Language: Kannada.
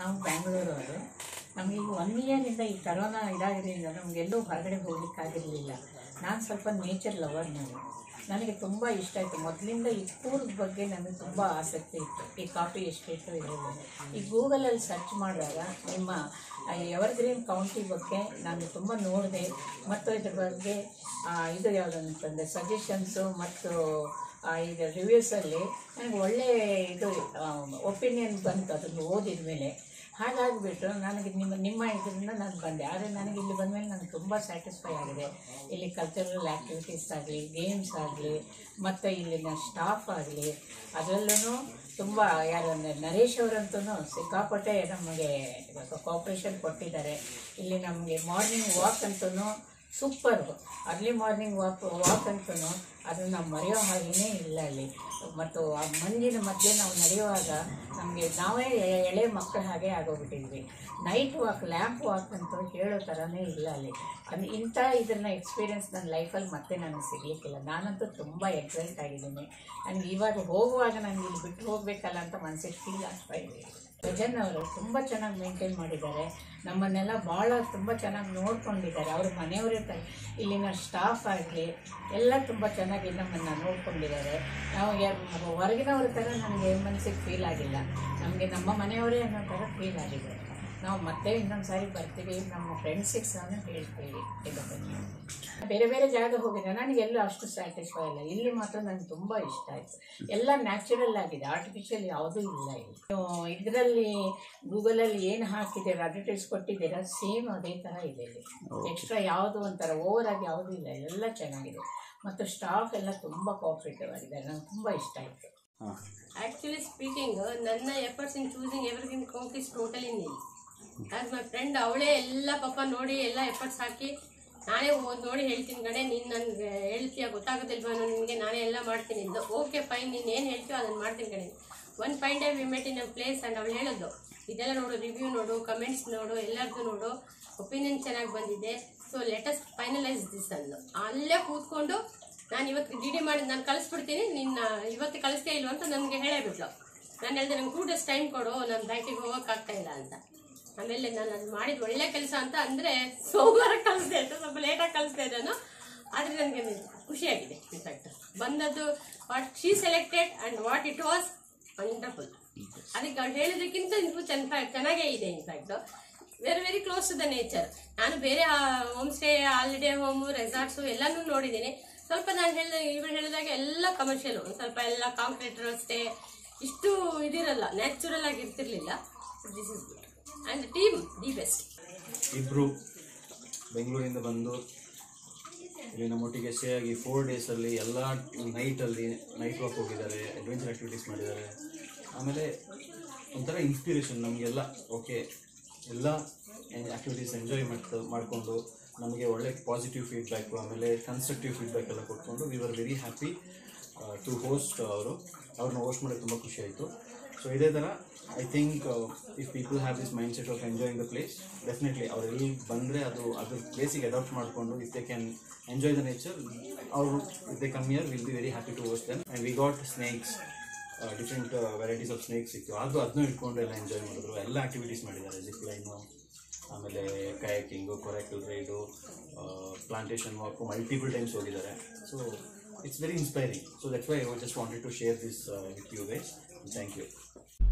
ನಾವು ಬ್ಯಾಂಗ್ಳೂರವರು ನಮಗೆ ಈಗ ಒನ್ ಇಯರಿಂದ ಈ ಕರೋನಾ ಇದಾಗಿದ್ದರಿಂದ ನಮಗೆಲ್ಲೂ ಹೊರಗಡೆ ಹೋಗ್ಲಿಕ್ಕಾಗಿರಲಿಲ್ಲ ನಾನು ಸ್ವಲ್ಪ ನೇಚರ್ ಲವರ್ ನಾನು ನನಗೆ ತುಂಬ ಇಷ್ಟ ಆಯಿತು ಮೊದಲಿಂದ ಈ ಕೂರ್ಗ್ ಬಗ್ಗೆ ನನಗೆ ತುಂಬ ಆಸಕ್ತಿ ಇತ್ತು ಈ ಕಾಫಿ ಎಸ್ಟೇಟು ಇದೆಲ್ಲ ಈ ಗೂಗಲಲ್ಲಿ ಸರ್ಚ್ ಮಾಡಿದಾಗ ನಿಮ್ಮ ಎವರ್ಗ್ರೀನ್ ಕೌಂಟಿ ಬಗ್ಗೆ ನಾನು ತುಂಬ ನೋಡಿದೆ ಮತ್ತು ಇದ್ರ ಬಗ್ಗೆ ಆ, ಇದು ಯಾವುದಂತಂದರೆ ಸಜೆಷನ್ಸು ಮತ್ತು ಆ, ಇದು ರಿವ್ಯೂಸಲ್ಲಿ ನನಗೆ ಒಳ್ಳೆ ಇದು ಒಪಿನಿಯನ್ ಬಂತು ಅದನ್ನು ಓದಿದ ಮೇಲೆ ಹಾಗಾಗಿಬಿಟ್ಟು ನನಗೆ ನಿಮ್ಮ ನಿಮ್ಮ ಇದರಿಂದ ನಾನು ಬಂದೆ ಆದರೆ ನನಗೆ ಇಲ್ಲಿ ಬಂದಮೇಲೆ ನನಗೆ ತುಂಬ ಸ್ಯಾಟಿಸ್ಫೈ ಆಗಿದೆ ಇಲ್ಲಿ ಕಲ್ಚರಲ್ ಆ್ಯಕ್ಟಿವಿಟೀಸ್ ಆಗಲಿ ಗೇಮ್ಸ್ ಆಗಲಿ ಮತ್ತು ಇಲ್ಲಿನ ಸ್ಟಾಫ್ ಆಗಲಿ ಅದರಲ್ಲೂ ತುಂಬ ಯಾರು ಅಂದ್ರೆ ನರೇಶ್ ಅವರಂತೂ ಸಿಕ್ಕಾಪಟ್ಟೆ ನಮಗೆ ಕೋಪ್ರೇಷನ್ ಕೊಟ್ಟಿದ್ದಾರೆ ಇಲ್ಲಿ ನಮಗೆ ಮಾರ್ನಿಂಗ್ ವಾಕ್ ಅಂತೂ super early morning walk walk ಅಂತೂ ಅದನ್ನು ನಾವು ಮರೆಯೋ ಹಾಗೇ ಇಲ್ಲ ಅಲ್ಲಿ ಮತ್ತು ಆ ಮಂಜಿನ ಮಧ್ಯೆ ನಾವು ನಡೆಯುವಾಗ ನಮಗೆ ನಾವೇ ಎ- ಎಳೆ ಮಕ್ಕಳ ಹಾಗೆ ಆಗೋಗ್ಬಿಟ್ಟಿದ್ವಿ ನೈಟ್ ವಾಕ್ ಲ್ಯಾಂಪ್ ವಾಕ್ ಅಂತೂ ಹೇಳೋ ಥರನೇ ಇಲ್ಲ ಅಲ್ಲಿ ಅದು ಇಂಥ ಇದನ್ನ ಎಕ್ಸ್ಪೀರಿಯನ್ಸ್ ನನ್ನ ಲೈಫಲ್ಲಿ ಮತ್ತೆ ನನಗೆ ಸಿಗಲಿಕ್ಕಿಲ್ಲ ನಾನಂತೂ ತುಂಬ ಎಕ್ಸೈಟ್ ಆಗಿದ್ದೀನಿ ನನಗೆ ಇವಾಗ ಹೋಗುವಾಗ ನನಗೆ ಇಲ್ಲಿ ಬಿಟ್ಟು ಹೋಗಬೇಕಲ್ಲ ಅಂತ ಮನಸ್ಸಿಗೆ ಫೀಲ್ ಆಗ್ತಾ ಇದೆ ಭಜನ್ ಅವರು ತುಂಬ ಚೆನ್ನಾಗಿ ಮೇಂಟೈನ್ ಮಾಡಿದ್ದಾರೆ ನಮ್ಮನ್ನೆಲ್ಲ ಭಾಳ ತುಂಬ ಚೆನ್ನಾಗಿ ನೋಡ್ಕೊಂಡಿದ್ದಾರೆ ಅವ್ರ ಮನೆಯವರೇ ತ ಇಲ್ಲಿನ ಸ್ಟಾಫ್ ಆಗಲಿ ಎಲ್ಲ ತುಂಬ ಚೆನ್ನಾಗಿ ನಮ್ಮನ್ನು ನೋಡ್ಕೊಂಡಿದ್ದಾರೆ ನಾವು ಯಾ- ಹೊರಗಿನವ್ರ ಥರ ನನಗೆ ಮನಸ್ಸಿಗೆ ಫೀಲ್ ಆಗಿಲ್ಲ ನಮಗೆ ನಮ್ಮ ಮನೆಯವರೇ ಅನ್ನೋ ಥರ ಫೀಲ್ ಆಗಿದೆ ನಾವು ಮತ್ತೆ ಇನ್ನೊಂದು ಸಾರಿ ಬರ್ತೀವಿ ನಮ್ಮ ಫ್ರೆಂಡ್ಸಿಗೆ ಸಹ ಹೇಳ್ತೀವಿ ಇದ್ರ ಬಗ್ಗೆ ಬೇರೆ ಬೇರೆ ಜಾಗ ಹೋಗಿದೆ ನನಗೆಲ್ಲೂ ಅಷ್ಟು ಸ್ಯಾಟಿಸ್ಫೈ ಇಲ್ಲ ಇಲ್ಲಿ ಮಾತ್ರ ನನಗೆ ತುಂಬ ಇಷ್ಟ ಆಯಿತು ಎಲ್ಲ ನ್ಯಾಚುರಲ್ ಆಗಿದೆ ಆರ್ಟಿಫಿಷಿಯಲ್ ಯಾವುದೂ ಇಲ್ಲ ಇಲ್ಲಿ ಇದರಲ್ಲಿ ಗೂಗಲಲ್ಲಿ ಏನು ಹಾಕಿದ್ದೀರಾ ಅಡ್ವರ್ಟೈಸ್ ಕೊಟ್ಟಿದ್ದೀರಾ ಸೇಮ್ ಅದೇ ಥರ ಇದೆ ಇಲ್ಲಿ ಎಕ್ಸ್ಟ್ರಾ ಯಾವುದು ಒಂಥರ ಓವರ್ ಆಗಿ ಯಾವುದೂ ಇಲ್ಲ ಎಲ್ಲ ಚೆನ್ನಾಗಿದೆ ಮತ್ತು ಸ್ಟಾಫ್ ಎಲ್ಲ ತುಂಬ ಕೋಆಪ್ರೇಟಿವ್ ಆಗಿದ್ದಾರೆ ನಂಗೆ ತುಂಬ ಇಷ್ಟ ಆಯಿತು ಹಾಂ ಆಕ್ಚುಲಿ ಸ್ಪೀಕಿಂಗ್ ನನ್ನ efforts in choosing everything count is totally nil as my friend ಅವಳೇ ಎಲ್ಲ ಪಾಪ ನೋಡಿ ಎಲ್ಲ ಎಫರ್ಟ್ಸ್ ಹಾಕಿ ನಾನೇ ಓದ್ ನೋಡಿ ಹೇಳ್ತೀನಿ ಕಡೆ ನೀನು ನನಗೆ ಹೇಳ್ತೀಯ ಗೊತ್ತಾಗೋದಿಲ್ವಾ ನಿನಗೆ ನಾನೇ ಎಲ್ಲ ಮಾಡ್ತೀನಿ ಅಂದು ಓಕೆ ಫೈನ್ ನೀನು ಏನು ಹೇಳ್ತೀಯೋ ಅದನ್ನು ಮಾಡ್ತೀನಿ ಕಡೆ one fine day we met in a place and ಅವಳು ಹೇಳೋದು ಇದೆಲ್ಲ ನೋಡು ರಿವ್ಯೂ ನೋಡು ಕಮೆಂಟ್ಸ್ ನೋಡು ಎಲ್ಲರದ್ದು ನೋಡು ಒಪಿನಿಯನ್ ಚೆನ್ನಾಗಿ ಬಂದಿದೆ ಸೊ ಲೆಟಸ್ಟ್ ಫೈನಲೈಸ್ ದಿಸ್ ಅಂದು ಅಲ್ಲೇ ಕೂತ್ಕೊಂಡು ನಾನು ಇವತ್ತು ಡಿ ಡಿ ಮಾಡಿ ನಾನು ಕಳಿಸ್ಬಿಡ್ತೀನಿ ನಿನ್ನ ಇವತ್ತು ಕಳಿಸ್ತೇ ಇಲ್ವ ಅಂತ ನನಗೆ ಹೇಳೇಬಿಟ್ಲು ನಾನು ಹೇಳಿದೆ ನಂಗೆ ಟೂ ಡೇಸ್ ಟೈಮ್ ಕೊಡು ನಾನು ಬ್ಯಾಂಕಿಗೆ ಹೋಗೋಕ್ಕಾಗ್ತಾ ಇಲ್ಲ ಅಂತ ಆಮೇಲೆ ನಾನು ಅದು ಮಾಡಿದ ಒಳ್ಳೆ ಕೆಲಸ ಅಂತ ಅಂದರೆ ಸೋಮವಾರ ಕಳಿಸ್ದೆ ಅಂತ ಸ್ವಲ್ಪ ಲೇಟಾಗಿ ಕಳಿಸ್ತಾ ಇದ್ದಾನು ಆದರೆ ನನಗೆ ಖುಷಿಯಾಗಿದೆ ಇನ್ಫ್ಯಾಕ್ಟ್ ಬಂದದ್ದು what she selected and what it was wonderful ಅದಕ್ಕೆ ಅವ್ಳು ಹೇಳಿದಕ್ಕಿಂತ ಇನ್ನೂ ಚೆನ್ನ ಚೆನ್ನಾಗೇ ಇದೆ in fact very very close to the nature ನಾನು ಬೇರೆ home stay holiday home resorts ಎಲ್ಲನೂ ನೋಡಿದ್ದೀನಿ ಸ್ವಲ್ಪ ನಾನು ಹೇಳಿದ ಇವ್ರು ಹೇಳಿದಾಗ ಎಲ್ಲ ಕಮರ್ಷಿಯಲ್ ಒಂದು ಸ್ವಲ್ಪ ಎಲ್ಲ ಕಾಂಕ್ರೀಟ್ ರಸ್ತೆ ಇಷ್ಟು ಇದಿರಲ್ಲ ನ್ಯಾಚುರಲ್ ಆಗಿ ಇರ್ತಿರ್ಲಿಲ್ಲ this is good and team the best ಇಬ್ಬರು ಬೆಂಗಳೂರಿಂದ ಬಂದು ಇಲ್ಲಿ ನಮ್ಮೊಟ್ಟಿಗೆ ಸ್ಟೇ ಆಗಿ ಫೋರ್ ಡೇಸಲ್ಲಿ ಎಲ್ಲ ನೈಟಲ್ಲಿ ನೈಟ್ ವಾಕ್ ಹೋಗಿದ್ದಾರೆ ಅಡ್ವೆಂಚರ್ ಆ್ಯಕ್ಟಿವಿಟೀಸ್ ಮಾಡಿದ್ದಾರೆ ಆಮೇಲೆ ಒಂಥರ ಇನ್ಸ್ಪಿರೇಷನ್ ನಮಗೆಲ್ಲ ಓಕೆ ಎಲ್ಲ ಆ್ಯಕ್ಟಿವಿಟೀಸ್ ಎಂಜಾಯ್ ಮಾಡ್ತಾ ಮಾಡಿಕೊಂಡು ನಮಗೆ ಒಳ್ಳೆ ಪಾಸಿಟಿವ್ ಫೀಡ್ಬ್ಯಾಕು ಆಮೇಲೆ ಕನ್ಸ್ಟ್ರಕ್ಟಿವ್ ಫೀಡ್ಬ್ಯಾಕ್ ಎಲ್ಲ ಕೊಟ್ಕೊಂಡು we are very happy to host ಅವರು ಅವ್ರನ್ನ ಹೋಸ್ಟ್ ಮಾಡೋಕ್ಕೆ ತುಂಬ ಖುಷಿ ಆಯಿತು ಸೊ ಇದೇ ಥರ I think if people have this mindset of enjoying the place definitely ಅವ್ರು ಎಲ್ಲಿ ಬಂದರೆ ಅದು ಅದ್ರ ಪ್ಲೇಸಿಗೆ ಅಡಾಪ್ಟ್ ಮಾಡಿಕೊಂಡು if they can enjoy the nature ಅವರು if they come year will be very happy to host them and we got snakes different varieties of snakes ಸಿಕ್ತು ಅದು ಅದನ್ನೂ ಇಟ್ಕೊಂಡು ಎಲ್ಲ ಎಂಜಾಯ್ ಮಾಡಿದ್ರು ಎಲ್ಲ ಆ್ಯಕ್ಟಿವಿಟೀಸ್ ಮಾಡಿದ್ದಾರೆ ಜಿಪ್ ಲೈನು ಆಮೇಲೆ kayaking coracle ride plantation walk multiple times ಹೋಗಿದ್ದಾರೆ so it's very inspiring so that's why I just wanted to share this with you guys thank you